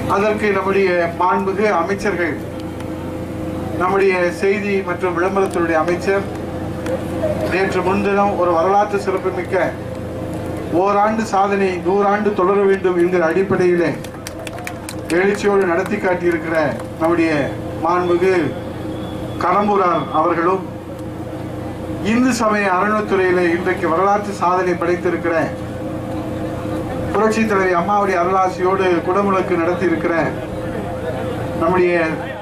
அதற்கு நம்முடைய மாண்புகு அமைச்சர்கள் நம்முடைய செய்தி மற்றும் விளம்பரத்துடைய அமைச்சர் நேற்று முன்தினம் ஒரு வரலாற்று சிறப்புமிக்க ஓராண்டு சாதனை நூறாண்டு தொடர வேண்டும் என்கிற அடிப்படையிலே எழுச்சியோடு நடத்தி காட்டியிருக்கிற நம்முடைய மாண்புகு கடம்பூரார் அவர்களும் இந்து சமய அறநிலைத்துறையில இன்றைக்கு வரலாற்று சாதனை படைத்திருக்கிற புரட்சி தலைவி அம்மாவுடைய அருளாசியோடு குடமுழக்கு நடத்தி இருக்கிற நம்முடைய